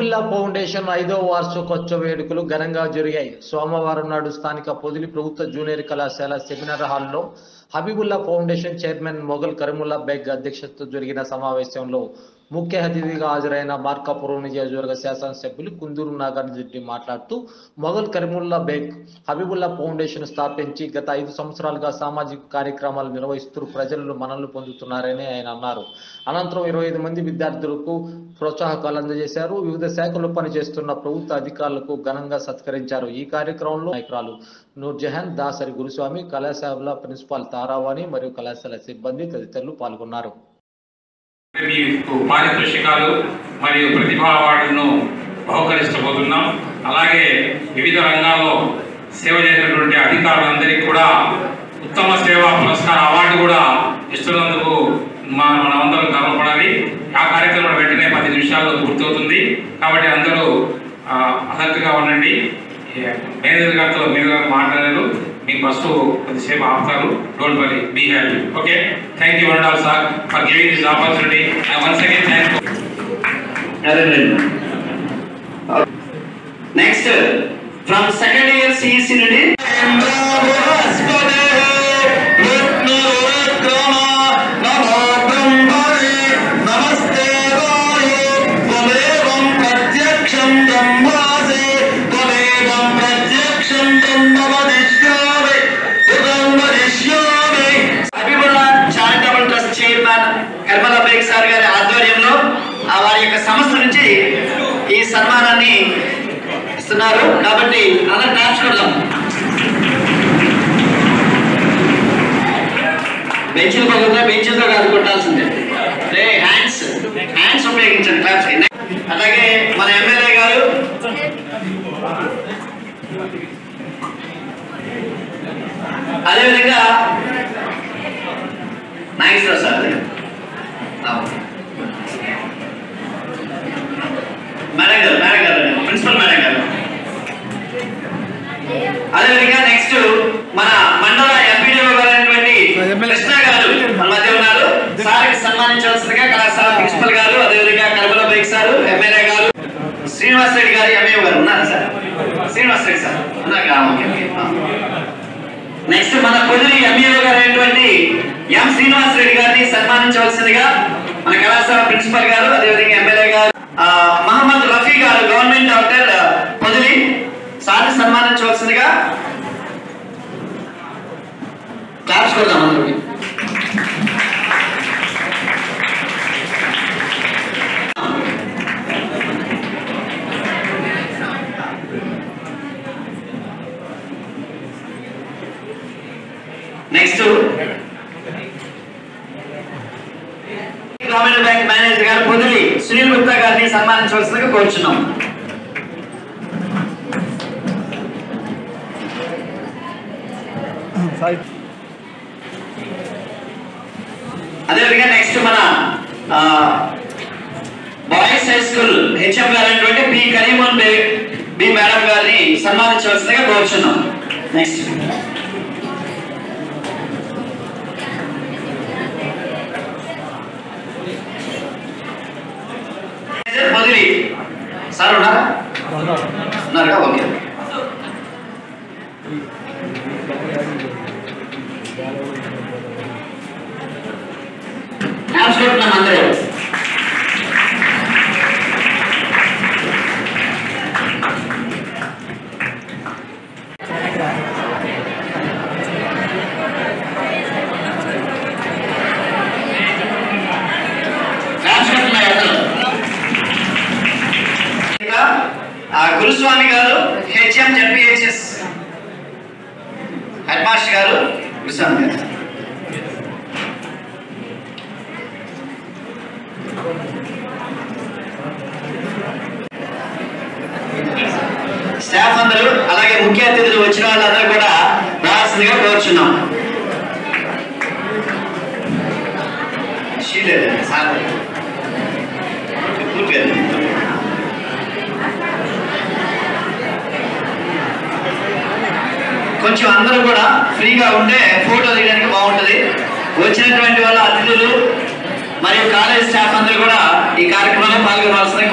Habibullah foundation ఐదో వార్షికోత్సవ వేడుకలు ఘనంగా జరిగాయి సోమవారం నాడు స్థానిక పొదిలి ప్రభుత్వ జూనియర్ కళాశాల సెమినార్ హాల్లో హబీబుల్లా ఫౌండేషన్ చైర్మన్ మొఘల్ కరీముల్లా బేగ్ అధ్యక్షతతో జరిగిన సమావేశంలో ముఖ్య అతిథిగా హాజరైన మార్కాపురం నియోజకవర్గ శాసనసభ్యులు కుందూరు నాగార్జున మాట్లాడుతూ మొఘల్ కరీముల్లా బేగ్ హబీబుల్లా ఫౌండేషన్ స్థాపించి గత ఐదు సంవత్సరాలుగా సామాజిక కార్యక్రమాలు నిర్వహిస్తూ ప్రజలను మనల్ని పొందుతున్నారని ఆయన అన్నారు అనంతరం ఇరవై ఐదు మంది విద్యార్థులకు ప్రోత్సాహకాలు అందజేశారు వివిధ శాఖల్లో పనిచేస్తున్న ప్రభుత్వ అధికారులకు ఘనంగా సత్కరించారు ఈ కార్యక్రమంలో నాయకురాలు నూర్జహాన్ దాసరి గురుస్వామి కళాశాల ప్రిన్సిపాల్ తారావాణి మరియు కళాశాల సిబ్బంది తదితరులు పాల్గొన్నారు మీకు పారితోషికాలు మరియు ప్రతిభా అవార్డులను బహుకరించబోతున్నాం అలాగే వివిధ రంగాల్లో సేవ చేసినటువంటి అధికారులందరికీ కూడా ఉత్తమ సేవా పురస్కార అవార్డు కూడా ఇస్తున్నందుకు మా మనమందరం గర్వపడాలి ఆ కార్యక్రమం వెంటనే పది నిమిషాల్లో పూర్తవుతుంది కాబట్టి అందరూ అలర్ట్గా ఉండండి మేనేజర్ గారితో మీరు గారు మాట్లాడారు మీకు ఫస్ట్ కొద్దిసేపు ఆపుతారు don't worry be happy okay thank you వండాల్ sir for giving this opportunity once again thank next from second year CEC నుండి హబీబుల్లా చారిటబుల్ ట్రస్ట్ చైర్మన్ కర్మల బేగ్ సార్ గారి ఆధ్వర్యంలో ఆ వారి యొక్క సంస్థ నుంచి ఈ సన్మానాన్ని ఇస్తున్నారు కాబట్టి అందరూ క్లాప్స్ కొడదాం బెంచ్లు పగులుతా బెంచ్లతో కాదు కొట్టాల్సిందే రే హ్యాండ్స్ హ్యాండ్స్ ఉపయోగించండి క్లాప్స్ అలాగే మన ఎమ్మెల్యే గారు అదేవిధంగా నాగేశ్వర సార్ మేడం గారు మేడం గారు ప్రిన్సిపల్ మేడం గారు అదేవిధంగా నెక్స్ట్ మన మండల ఎంపీడీఓ గారు అయినటువంటి కృష్ణ గారు మన మధ్య ఉన్నారు సార్కి సన్మానించవలసిందిగా కళాశాల ప్రిన్సిపల్ గారు అదేవిధంగా కర్మల బైక్ సార్ ఎమ్మెల్యే గారు శ్రీనివాస్ రెడ్డి గారు ఎంఏ గారు ఉన్నారు సార్ శ్రీనివాస్ రెడ్డి సార్ ఉన్నారు ఆ, ఓకే ఓకే ఆ. నెక్స్ట్ మన పొదిలి ఎంఈఓ గారు అయినటువంటి ఎం శ్రీనివాస్ రెడ్డి గారిని సన్మానించవలసిందిగా మన కళాశాల ప్రిన్సిపల్ గారు అదేవిధంగా ఎమ్మెల్యే గారు ఆ, మహమ్మద్ రఫీ గారు గవర్నమెంట్ డాక్టర్ ఆ, పొదిలి సార్ని సన్మానించవలసిందిగా క్లాప్స్ కొడదాం అందరికి నెక్స్ట్ గ్రామీణ బ్యాంక్ మేనేజర్ గారు పొదిలి సునీల్ గుప్తా గారిని సన్మానించవలసిందిగా కోరుచున్నాం అదేవిధంగా నెక్స్ట్ మన బాయ్స్ హై స్కూల్ హెచ్ఎం గారు అయినటువంటి పి కరీమోన్ బే బి మేడం గారిని సన్మానించవలసిందిగా కోరుచున్నాం నెక్స్ట్ మొదలి సార్ ఉన్నారా ఉన్నారుగా ఓకే క్లాప్స్ కొట్టున్నాం అందరూ క్లాప్స్ కొట్టున్నాయి అందరూ ఇంకా ఆ గురుస్వామి గారు హెచ్ఎం జడ్పిహెచ్ఎస్ హెడ్ మాస్టర్ గారు గురుస్వామి గారు స్టాఫ్ అందరూ అలాగే ముఖ్య అతిథులు వచ్చిన వాళ్ళందరూ కూడా రావాల్సిందిగా కోరుచున్నాం షీలేదు సార్ పూర్తిగా కొంచెం అందరూ కూడా ఫ్రీగా ఉంటే ఫోటో తీయడానికి బాగుంటది వచ్చినటువంటి వాళ్ళ అతిథులు మరియు కాలేజ్ స్టాఫ్ అందరూ కూడా ఈ కార్యక్రమంలో పాల్గొనవలసిందిగా